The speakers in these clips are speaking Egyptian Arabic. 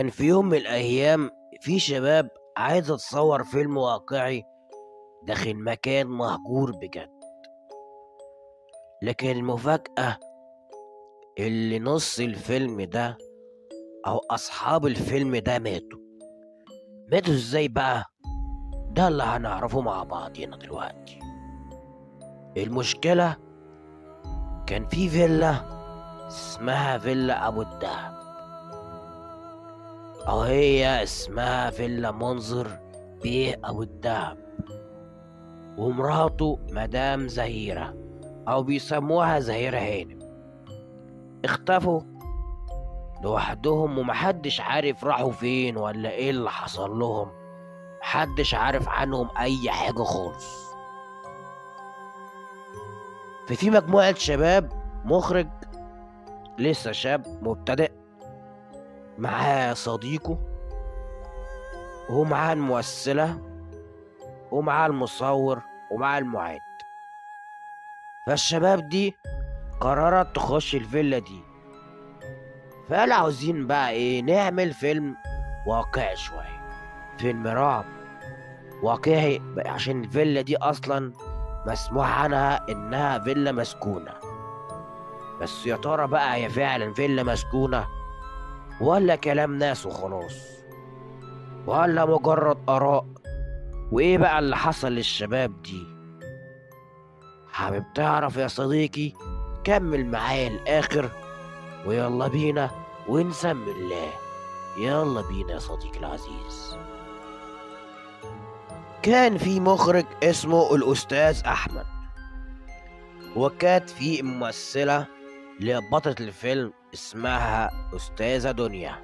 كان في يوم من الأيام في شباب عايزة تصور فيلم واقعي داخل مكان مهجور بجد لكن المفاجأة اللي نص الفيلم ده أو أصحاب الفيلم ده ماتوا ماتوا ازاي بقى؟ ده اللي هنعرفه مع بعضينا دلوقتي المشكلة كان في فيلا اسمها فيلا أبو الدهب أو هي اسمها فيلا منظر بيه أبو الدهب ومراته مدام زهيرة أو بيسموها زهيرة هانم اختفوا لوحدهم ومحدش عارف راحوا فين ولا ايه اللي حصل لهم محدش عارف عنهم أي حاجة خالص ففي مجموعة شباب مخرج لسه شاب مبتدئ معاه صديقه ومعاه الممثلة ومعاه المصور ومعاه المعد فالشباب دي قررت تخش الفيلا دي فقال عاوزين بقى ايه نعمل فيلم واقعي شوية فيلم رعب واقعي عشان الفيلا دي اصلا مسموح عنها انها فيلا مسكونة بس يا ترى بقى هي فعلا فيلا مسكونة ولا كلام ناس وخلاص ولا مجرد آراء وإيه بقى اللي حصل للشباب دي حابب تعرف يا صديقي كمل معايا الآخر ويلا بينا ونسمي الله يلا بينا يا صديقي العزيز كان في مخرج اسمه الأستاذ أحمد وكانت في ممثلة لبطلة الفيلم اسمها أستاذة دنيا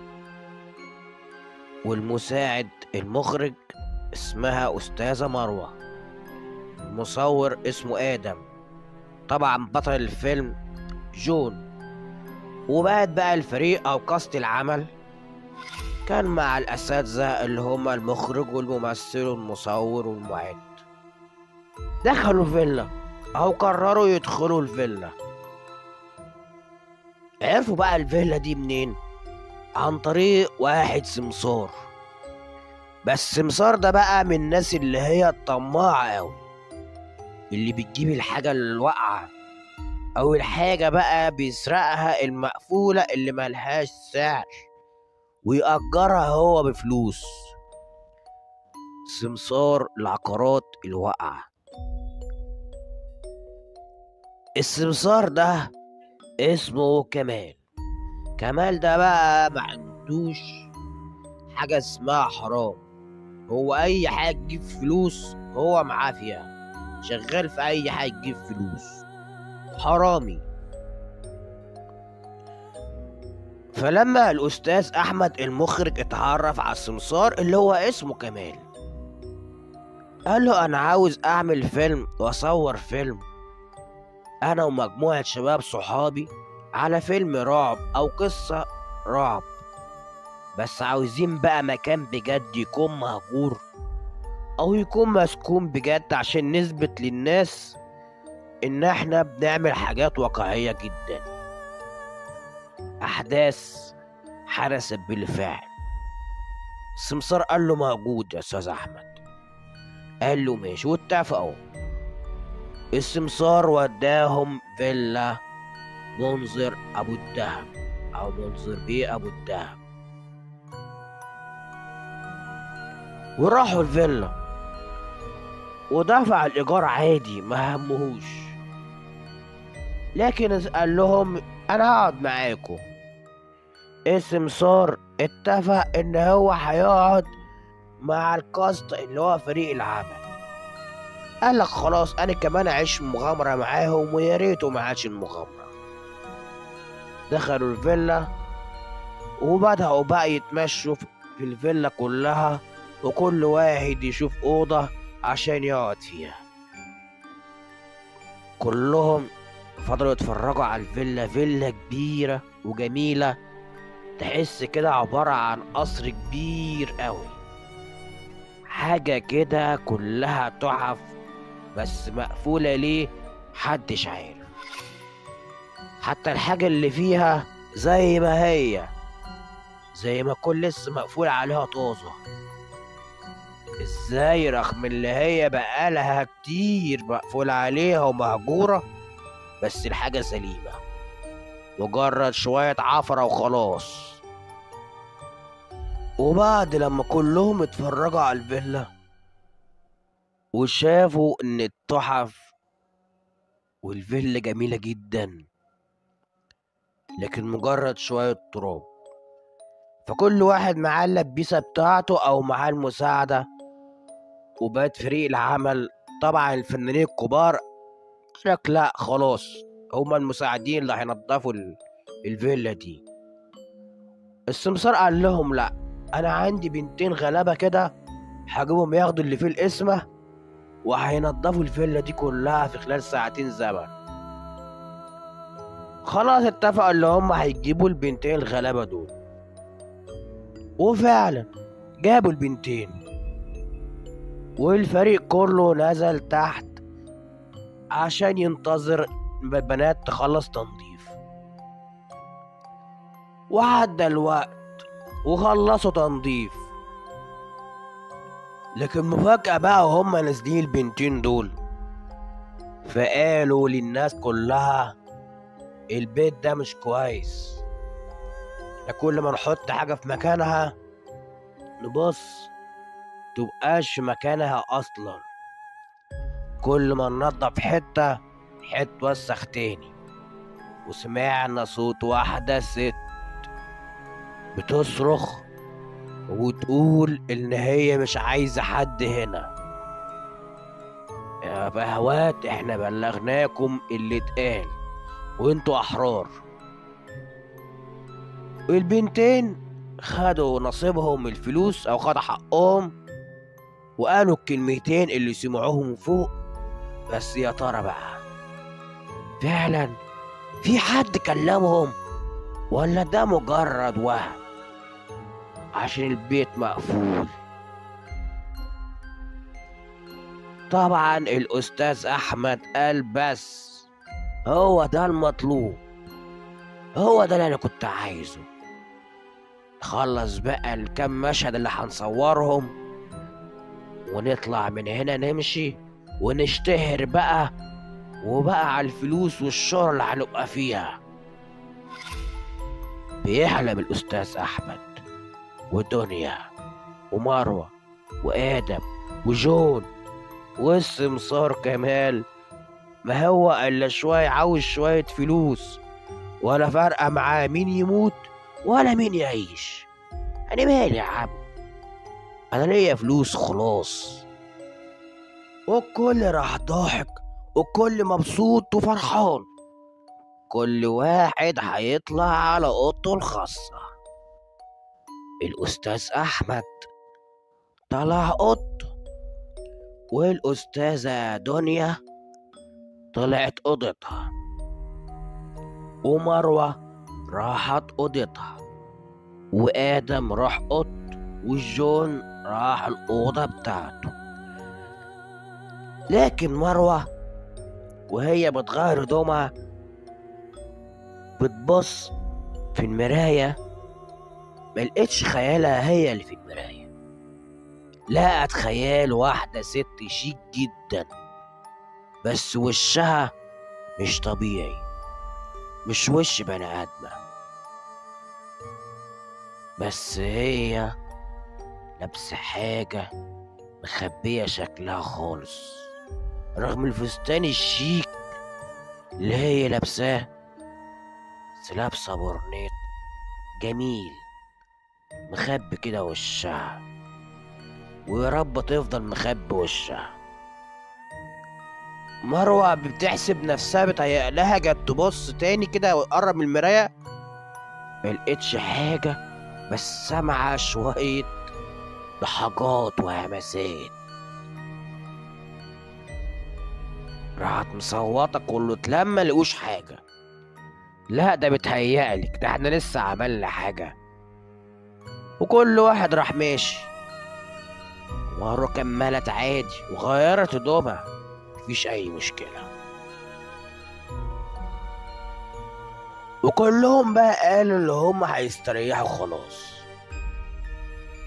والمساعد المخرج اسمها أستاذة مروة المصور اسمه آدم طبعا بطل الفيلم جون وبعد بقى الفريق أو كاست العمل كان مع الأساتذة اللي هما المخرج والممثل والمصور والمعد دخلوا الفيلا أو قرروا يدخلوا الفيلا عرفوا بقى الفيلا دي منين عن طريق واحد سمسار بس سمسار ده بقى من الناس اللي هي الطماعة أوي اللي بتجيب الحاجة الواقعة أو الحاجة بقى بيسرقها المقفولة اللي ملهاش سعر ويأجرها هو بفلوس سمسار العقارات الواقعة السمسار ده اسمه كمال كمال ده بقى ما عندوش حاجة اسمها حرام هو أي حاجة تجيب فلوس هو معاه فيها شغال في أي حاجة تجيب فلوس حرامي فلما الأستاذ أحمد المخرج اتعرف على السمسار اللي هو اسمه كمال قال له أنا عاوز أعمل فيلم وأصور فيلم أنا ومجموعة شباب صحابي على فيلم رعب أو قصة رعب بس عاوزين بقى مكان بجد يكون مهجور أو يكون مسكون بجد عشان نثبت للناس إن إحنا بنعمل حاجات واقعية جدا أحداث حدثت بالفعل السمسار قال له موجود يا أستاذ أحمد قال له ماشي واتفقوا السمسار وداهم فيلا منظر أبو الدهب أو منظر بيه أبو الدهب وراحوا الفيلا ودفع الإيجار عادي ما همهوش لكن قال لهم أنا هقعد معاكم السمسار اتفق إن هو هيقعد مع الكاست اللي هو فريق العمل قال لك خلاص انا كمان اعيش مغامره معاهم ويا ريته ما عادش المغامره دخلوا الفيلا وبدأوا بقى يتمشوا في الفيلا كلها وكل واحد يشوف أوضة عشان يقعد فيها كلهم فضلوا يتفرجوا على الفيلا فيلا كبيرة وجميلة تحس كده عبارة عن قصر كبير قوي حاجة كده كلها تحف بس مقفولة ليه محدش عارف حتى الحاجة اللي فيها زي ما هي زي ما يكون لسه مقفول عليها طازة ازاي رغم اللي هي بقالها كتير مقفول عليها ومهجورة بس الحاجة سليمة مجرد شوية عفرة وخلاص وبعد لما كلهم اتفرجوا على الفيلا وشافوا ان التحف والفيلا جميلة جدا لكن مجرد شوية تراب فكل واحد معاه اللبيسة بتاعته أو معاه المساعدة وبقت فريق العمل طبعا الفنانين الكبار قالك لا خلاص هما المساعدين اللي هينضفوا ال- الفيلا دي السمسار قال لهم لا انا عندي بنتين غلابه كده هجيبهم ياخدوا اللي فيه القسمه وهينضفوا الفيلا دي كلها في خلال ساعتين زمن خلاص اتفقوا اللي هم هيجيبوا البنتين الغلابه دول وفعلا جابوا البنتين والفريق كله نزل تحت عشان ينتظر البنات تخلص تنظيف وعدى الوقت وخلصوا تنظيف لكن مفاجأة بقى وهم نازلين البنتين دول فقالوا للناس كلها البيت ده مش كويس احنا كل ما نحط حاجة في مكانها نبص تبقاش في مكانها أصلا كل ما ننضف حتة حتة توسخ تاني وسمعنا صوت واحدة ست بتصرخ وتقول إن هي مش عايزة حد هنا يا بهوات احنا بلغناكم اللي اتقال وانتوا أحرار البنتين خدوا نصيبهم من الفلوس أو خدوا حقهم وقالوا الكلمتين اللي سمعوهم فوق بس يا ترى بقى فعلا في حد كلمهم ولا ده مجرد وهم عشان البيت مقفول طبعا الأستاذ أحمد قال بس هو ده المطلوب هو ده اللي أنا كنت عايزه نخلص بقى الكام مشهد اللي هنصورهم ونطلع من هنا نمشي ونشتهر بقى وبقى على الفلوس والشهرة اللي هنبقى فيها بيحلم الأستاذ أحمد ودنيا ومروة وآدم وجون والسمسار كمال ما هو إلا شوية عاوز شوية فلوس ولا فارقة معاه مين يموت ولا مين يعيش أنا مالي يا عم أنا ليا فلوس خلاص والكل راح ضاحك والكل مبسوط وفرحان كل واحد هيطلع على اوضته الخاصة الأستاذ أحمد طلع أوضته والأستاذة دنيا طلعت أوضتها ومروة راحت أوضتها وآدم راح أوضته والجون راح الأوضة بتاعته لكن مروة وهي بتغير هدومها بتبص في المراية ملقتش خيالها هي اللي في المراية لقت خيال واحدة ست شيك جدا بس وشها مش طبيعي مش وش بني آدمة بس هي لابسة حاجة مخبية شكلها خالص رغم الفستان الشيك اللي هي لابساه بس لابسة برنيط جميل مخبي كده وشها ويا رب تفضل مخبي وشها مروة بتحسب نفسها بتهيأ لها جت تبص تاني كده وتقرب من المراية ملقتش حاجة بس سامعة شوية ضحكات وهمسات راحت مصوتة كله اتلم لقوش حاجة لا ده بتهيألك ده احنا لسه عملنا حاجة وكل واحد راح ماشي مرة كملت عادي وغيرت هدومها مفيش أي مشكلة وكلهم بقى قالوا اللي هم هيستريحوا خلاص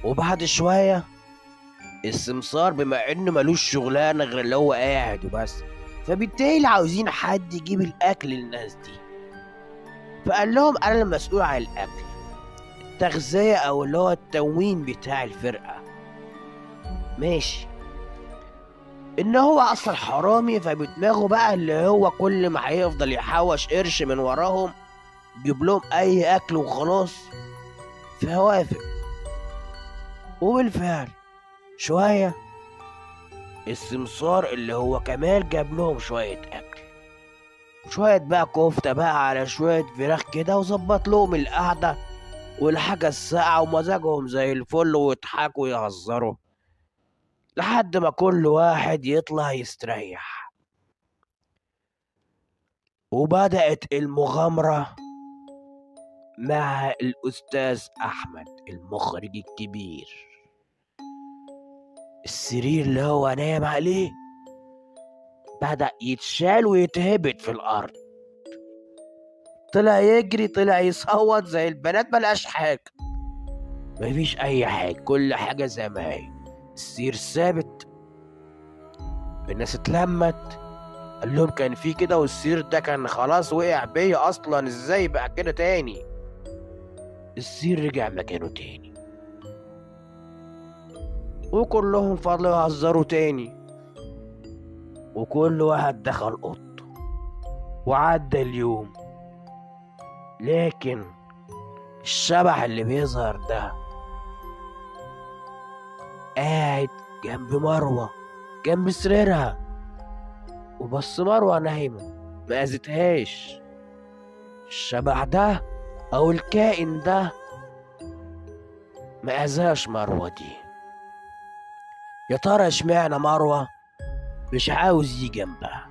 وبعد شوية السمسار بما انه ملوش شغلانة غير اللي هو قاعد وبس فبالتالي عاوزين حد يجيب الاكل للناس دي فقال لهم انا المسؤول عن الاكل التغذية او اللي هو التموين بتاع الفرقة ماشي ان هو اصلا حرامي فبدماغه بقى اللي هو كل ما هيفضل يحوش قرش من وراهم يجيب لهم اي اكل وخلاص فوافق وبالفعل شوية السمسار اللي هو كمال جاب لهم شوية أكل شوية بقى كفتة بقى على شوية فراخ كده وظبط لهم القعدة والحاجة الساقعة ومزاجهم زي الفل ويضحكوا ويهزروا لحد ما كل واحد يطلع يستريح وبدأت المغامرة مع الأستاذ أحمد المخرج الكبير السرير اللي هو نايم عليه بدأ يتشال ويتهبط في الأرض طلع يجري طلع يصوت زي البنات ملقاش حاجة مفيش أي حاجة كل حاجة زي ما هي السير ثابت الناس اتلمت قال لهم كان في كده والسير ده كان خلاص وقع بيا أصلا ازاي بقى كده تاني السير رجع مكانه تاني وكلهم فضلوا يهزروا تاني وكل واحد دخل اوضته وعدى اليوم لكن الشبح اللي بيظهر ده قاعد جنب مروة جنب سريرها وبص مروة نايمة ما أذتهاش الشبح ده أو الكائن ده ما أذاش مروة دي يا ترى اشمعنى مروة مش عاوز يجي جنبها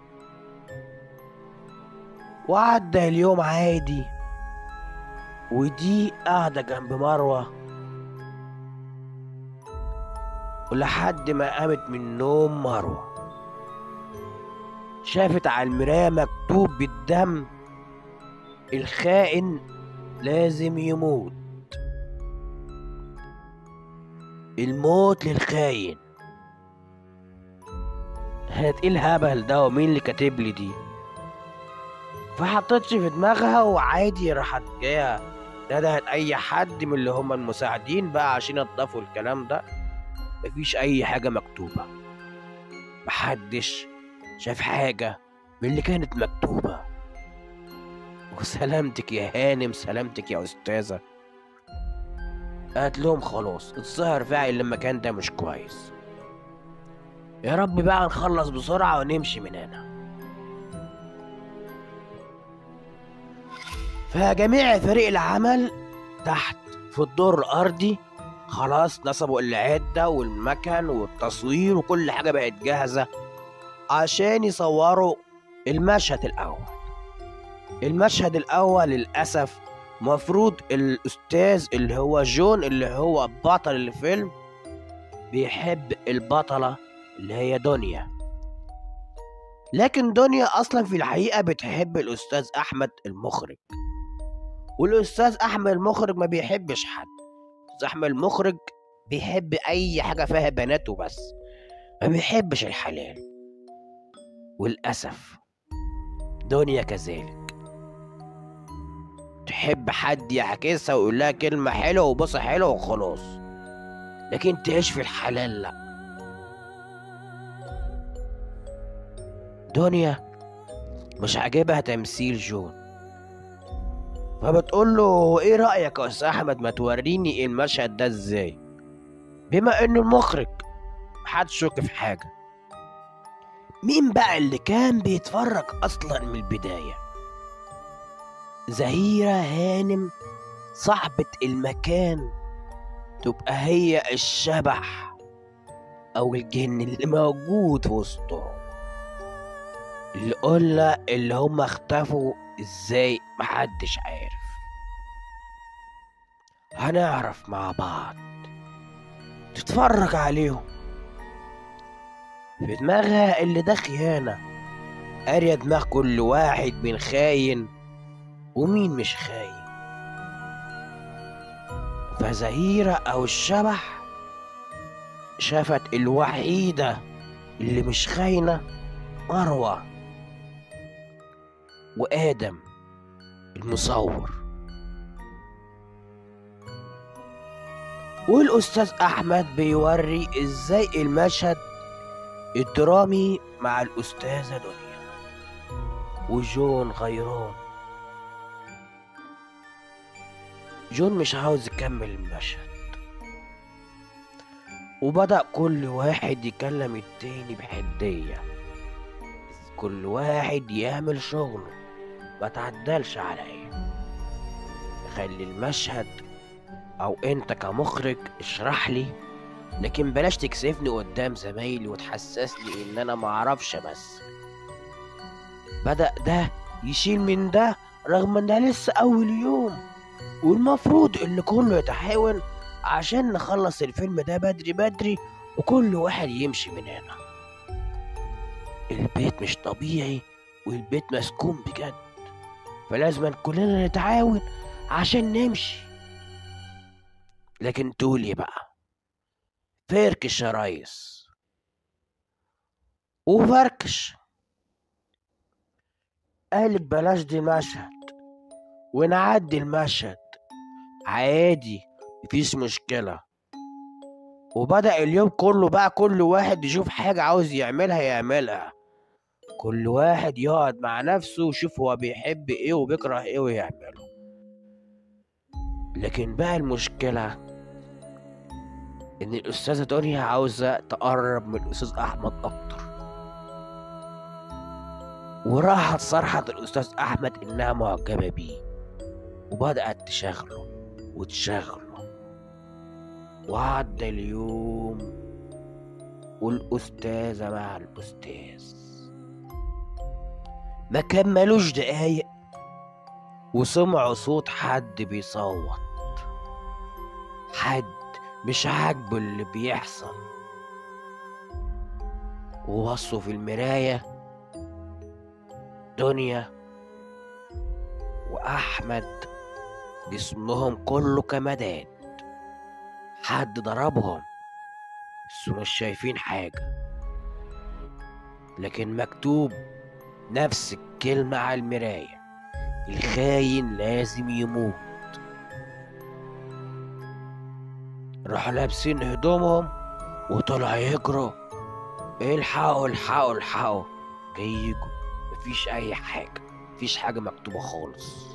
وعدى اليوم عادي ودي قاعدة جنب مروة ولحد ما قامت من النوم مروة شافت على المراية مكتوب بالدم الخائن لازم يموت الموت للخاين هات ايه الهبل ده ومين اللي كاتب لي دي فحطتش في دماغها وعادي راحت جايه ندهت اي حد من اللي هم المساعدين بقى عشان يضافوا الكلام ده مفيش اي حاجه مكتوبه محدش شاف حاجه من اللي كانت مكتوبه وسلامتك يا هانم سلامتك يا استاذه قالت لهم خلاص الظاهر فعلا المكان ده مش كويس يا رب بقى نخلص بسرعة ونمشي من هنا فجميع فريق العمل تحت في الدور الأرضي خلاص نصبوا العدة والمكن والتصوير وكل حاجة بقت جاهزة عشان يصوروا المشهد الأول المشهد الأول للأسف مفروض الأستاذ اللي هو جون اللي هو بطل الفيلم بيحب البطلة اللي هي دنيا لكن دنيا أصلا في الحقيقة بتحب الأستاذ أحمد المخرج والأستاذ أحمد المخرج ما بيحبش حد الأستاذ أحمد المخرج بيحب أي حاجة فيها بنات وبس ما بيحبش الحلال وللأسف دنيا كذلك تحب حد يعكسها ويقول لها كلمة حلوة وبصة حلوة وخلاص لكن تعيش في الحلال لا دنيا مش عاجبها تمثيل جون فبتقول له ايه رأيك يا استاذ احمد ما توريني المشهد ده ازاي بما انه المخرج محدش شك في حاجة مين بقى اللي كان بيتفرج اصلا من البداية زهيرة هانم صاحبة المكان تبقى هي الشبح او الجن اللي موجود في وسطهم اللي قلنا اللي هم اختفوا ازاي محدش عارف هنعرف مع بعض تتفرج عليهم في دماغها اللي ده خيانة قارية دماغ كل واحد من خاين ومين مش خاين فزهيرة أو الشبح شافت الوحيدة اللي مش خاينة مروة وآدم المصور والأستاذ أحمد بيوري إزاي المشهد الدرامي مع الأستاذة دنيا وجون غيران جون مش عاوز يكمل المشهد وبدأ كل واحد يكلم التاني بحدية كل واحد يعمل شغله ما تعدلش عليا خلي المشهد او انت كمخرج اشرح لي لكن بلاش تكسفني قدام زمايلي وتحسسني ان انا معرفش بس بدأ ده يشيل من ده رغم ان ده لسه اول يوم والمفروض ان كله يتحاول عشان نخلص الفيلم ده بدري بدري وكل واحد يمشي من هنا البيت مش طبيعي والبيت مسكون بجد فلازم كلنا نتعاون عشان نمشي لكن تقولي بقى فركش يا ريس وفركش قالك بلاش دي مشهد ونعدي المشهد عادي مفيش مشكلة وبدأ اليوم كله بقى كل واحد يشوف حاجة عاوز يعملها يعملها كل واحد يقعد مع نفسه ويشوف هو بيحب ايه وبيكره ايه ويعمله لكن بقى المشكلة إن الأستاذة دنيا عاوزة تقرب من الأستاذ أحمد أكتر وراحت صرحت الأستاذ أحمد إنها معجبة بيه وبدأت تشغله وتشغله وعدى اليوم والأستاذة مع الأستاذ ما كملوش دقايق وسمعوا صوت حد بيصوت حد مش عاجبه اللي بيحصل وبصوا في المراية دنيا وأحمد جسمهم كله كمداد حد ضربهم بس مش شايفين حاجة لكن مكتوب نفس الكلمة على المراية الخاين لازم يموت راحوا لابسين هدومهم وطلعوا يجروا الحقوا الحقوا الحقوا جاي يجوا مفيش اي حاجة مفيش حاجة مكتوبة خالص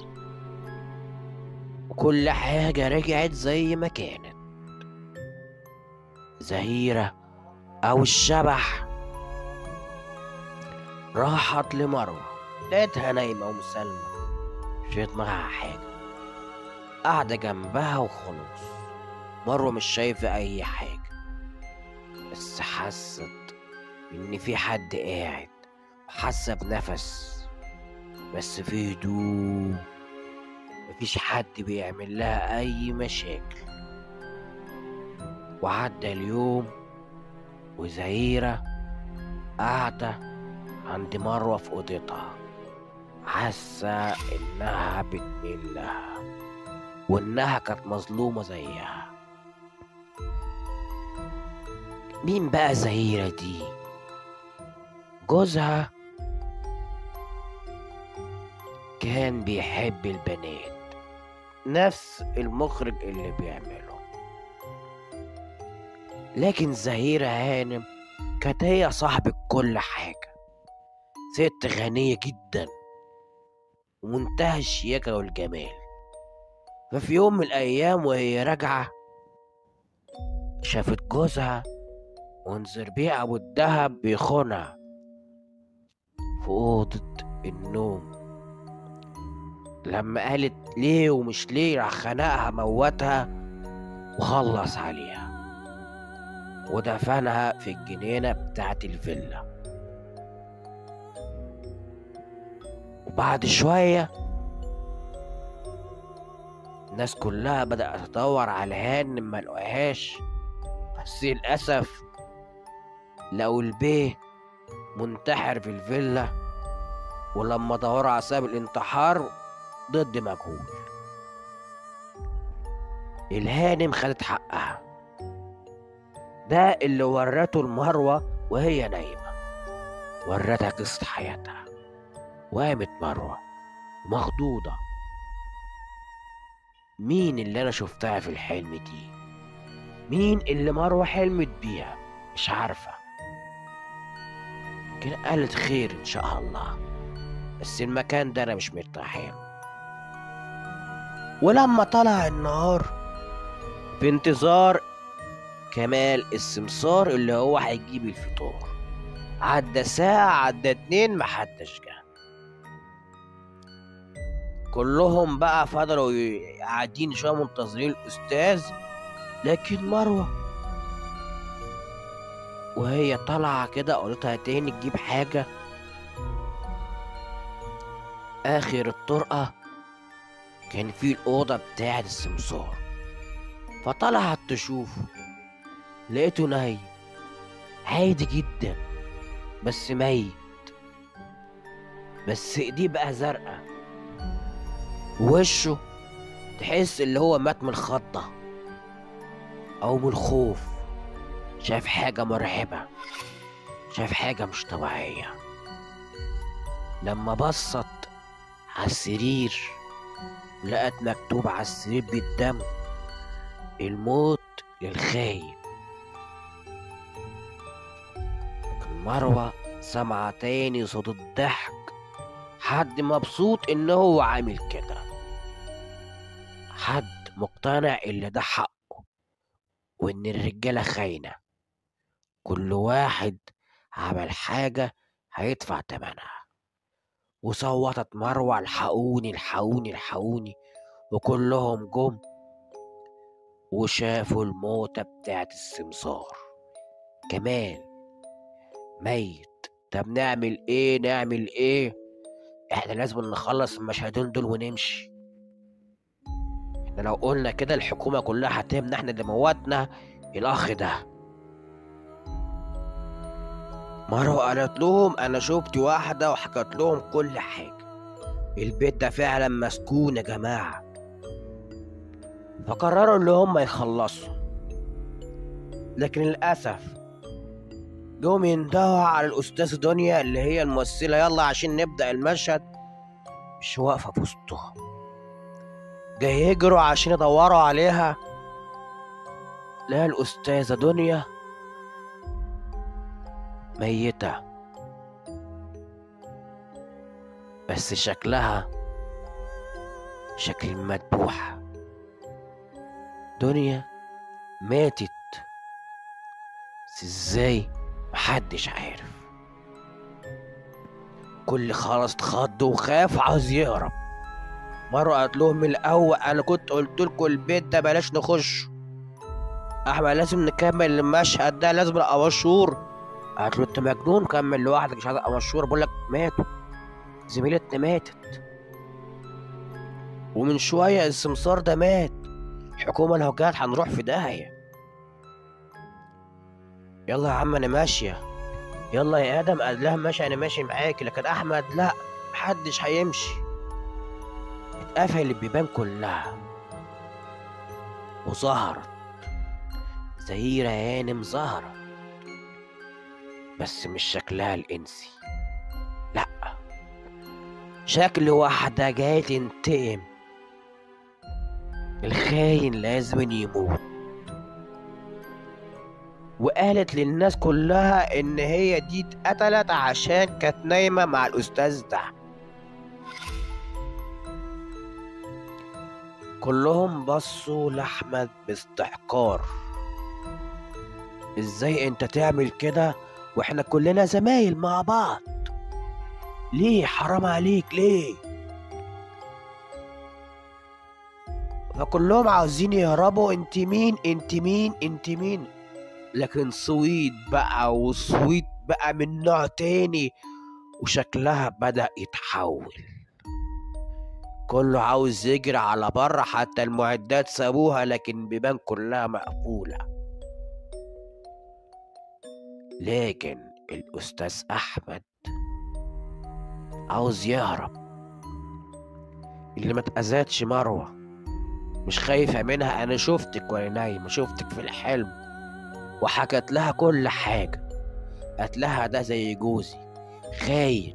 وكل حاجة رجعت زي ما كانت زهيرة أو الشبح راحت لمروة لقيتها نايمة ومسلمة مش في دماغها حاجة قاعدة جنبها وخلاص مروة مش شايفة أي حاجة بس حست إن في حد قاعد وحاسة بنفس بس في هدوء مفيش حد بيعمل لها أي مشاكل وعدى اليوم وزهيرة قاعدة عند مروة في أوضتها حاسة إنها بتميل لها وإنها كانت مظلومة زيها مين بقى زهيرة دي؟ جوزها كان بيحب البنات نفس المخرج اللي بيعمله لكن زهيرة هانم كانت هي صاحبة كل حاجة ست غنية جدا ومنتهى الشياكة والجمال ففي يوم من الأيام وهي راجعة شافت جوزها وانزر بيه أبو الدهب بيخونها في أوضة النوم لما قالت ليه ومش ليه راح خنقها موتها وخلص عليها ودفنها في الجنينة بتاعت الفيلا وبعد شوية الناس كلها بدأت تدور على هانم ما لقوهاش بس للأسف لقوا البيه منتحر في الفيلا ولما دوروا على سبب الانتحار ضد مجهول الهانم خدت حقها ده اللي ورته المروة وهي نايمة ورتها قصة حياتها وقامت مروة مخضوضة مين اللي أنا شفتها في الحلم دي مين اللي مروة حلمت بيها مش عارفة كده قالت خير إن شاء الله بس المكان ده أنا مش مرتاحين ولما طلع النهار في انتظار كمال السمسار اللي هو هيجيب الفطار عدى ساعة عدى اتنين محدش جه كلهم بقى فضلوا ي- قاعدين شوية منتظرين الأستاذ لكن مروة وهي طالعة كده قالتها تاني تجيب حاجة آخر الطرقة كان في الأوضة بتاعة السمسار فطلعت تشوفه لقيته نايم عادي جدا بس ميت بس ايديه بقى زرقاء ووشه تحس اللي هو مات من الخضة أو من الخوف شاف حاجة مرعبة شاف حاجة مش طبيعية لما بصت على السرير لقت مكتوب على السرير بالدم الموت للخاين لكن مروة سمع تاني صوت الضحك حد مبسوط ان هو عامل كده حد مقتنع اللي ده حقه وان الرجالة خاينة كل واحد عمل حاجة هيدفع تمنها وصوتت مروة الحقوني الحقوني الحقوني وكلهم جم وشافوا الموتة بتاعت السمسار كمال ميت طب نعمل ايه نعمل ايه احنا لازم نخلص المشهدين دول ونمشي احنا لو قلنا كده الحكومة كلها هتهمنا احنا اللي موتنا الاخ ده مروة قالت لهم انا شفت واحدة وحكت لهم كل حاجة البيت ده فعلا مسكون يا جماعة فقرروا اللي هم يخلصوا لكن للأسف جم يندهوا على الأستاذ دنيا اللي هي الممثلة يلا عشان نبدأ المشهد مش واقفة في وسطهم جاي يجروا عشان يدوروا عليها لا الأستاذة دنيا ميتة بس شكلها شكل المذبوحة دنيا ماتت بس ازاي محدش عارف كل خلاص اتخض وخاف عاوز يهرب مرة قالت لهم من الأول أنا كنت قلت لكم البيت ده بلاش نخش احنا لازم نكمل المشهد ده لازم ابقى مشهور قالت له انت مجنون كمل لوحدك مش عايز ابقى مشهور بقول لك ماتوا زميلتنا ماتت ومن شوية السمسار ده مات الحكومة لو جت هنروح في داهية يلا يا عم انا ماشية يلا يا ادم قال لها ماشي انا ماشي معاك لكن احمد لا محدش هيمشي اتقفل البيبان كلها وظهرت زهيرة هانم ظهرت بس مش شكلها الإنسي لأ شكل واحدة جاية تنتقم الخاين لازم يموت وقالت للناس كلها إن هي دي اتقتلت عشان كانت نايمة مع الأستاذ ده كلهم بصوا لأحمد باستحقار ازاي انت تعمل كده واحنا كلنا زمايل مع بعض ليه حرام عليك ليه فكلهم عاوزين يهربوا انت مين انت مين انت مين لكن صويت بقى وصويت بقى من نوع تاني وشكلها بدأ يتحول كله عاوز يجري على بره حتى المعدات سابوها لكن البيبان كلها مقفولة لكن الأستاذ أحمد عاوز يهرب اللي ما اتأذتش مروة مش خايفة منها أنا شفتك وأنا نايمة شفتك في الحلم وحكت لها كل حاجة قالت لها ده زي جوزي خاين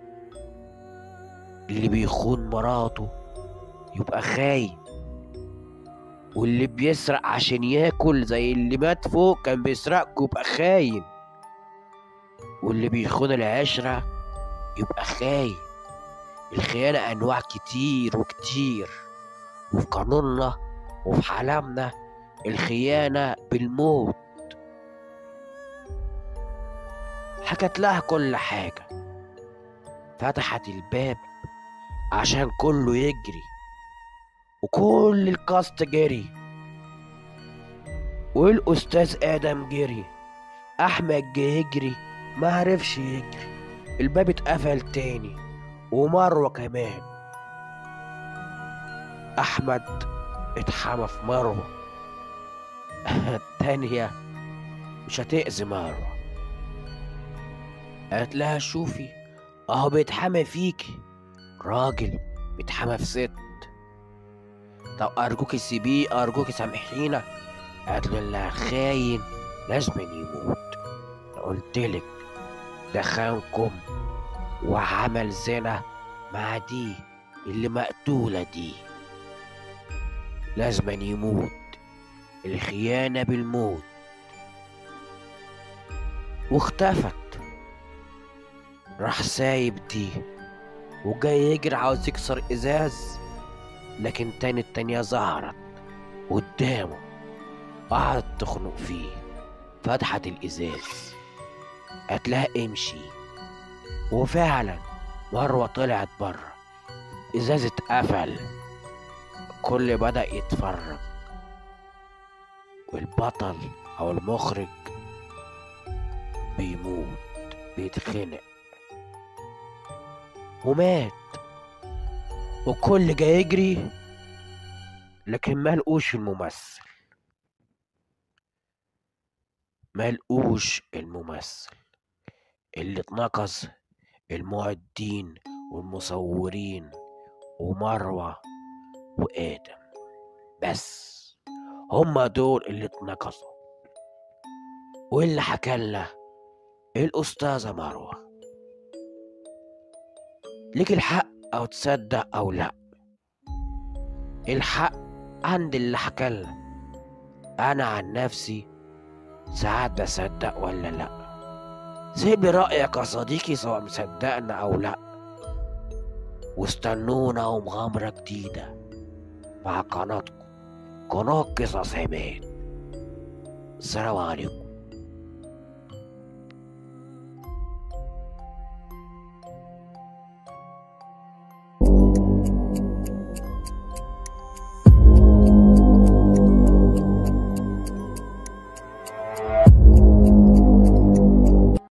اللي بيخون مراته يبقى خاين واللي بيسرق عشان ياكل زي اللي مات فوق كان بيسرقك يبقى خاين واللي بيخون العشرة يبقى خاين الخيانة أنواع كتير وكتير وفي قانوننا وفي عالمنا الخيانة بالموت حكت لها كل حاجة فتحت الباب عشان كله يجري وكل الكاست جري والأستاذ آدم جري أحمد جه يجري ما عرفش يجري الباب اتقفل تاني ومروة كمان أحمد اتحمى في مروة التانية مش هتأذي مروة قالت لها شوفي اهو بيتحمى فيكي راجل بيتحمى في ست طب ارجوكي سيبيه ارجوكي سامحينا قالت له لا خاين لازم يموت قلتلك ده خانكم وعمل زنا مع دي اللي مقتولة دي لازم يموت الخيانة بالموت واختفت راح سايب دي وجاي يجري عاوز يكسر ازاز لكن تاني التانية ظهرت قدامه قعدت تخنق فيه فتحت الازاز قالت لها امشي وفعلا مروة طلعت بره ازاز اتقفل الكل بدأ يتفرج والبطل او المخرج بيموت بيتخنق ومات وكل جاي يجري لكن ما لقوش الممثل ما لقوش الممثل اللي اتنقص المعدين والمصورين ومروة وآدم بس هما دول اللي اتنقصوا واللي حكى لنا الأستاذة مروة ليك الحق أو تصدق أو لأ الحق عند اللي حكى لنا أنا عن نفسي ساعات بصدق ولا لأ سيب لي رأيك يا صديقي سواء مصدقنا أو لأ واستنونا ومغامرة جديدة مع قناتكم قناة قصص عماد السلام عليكم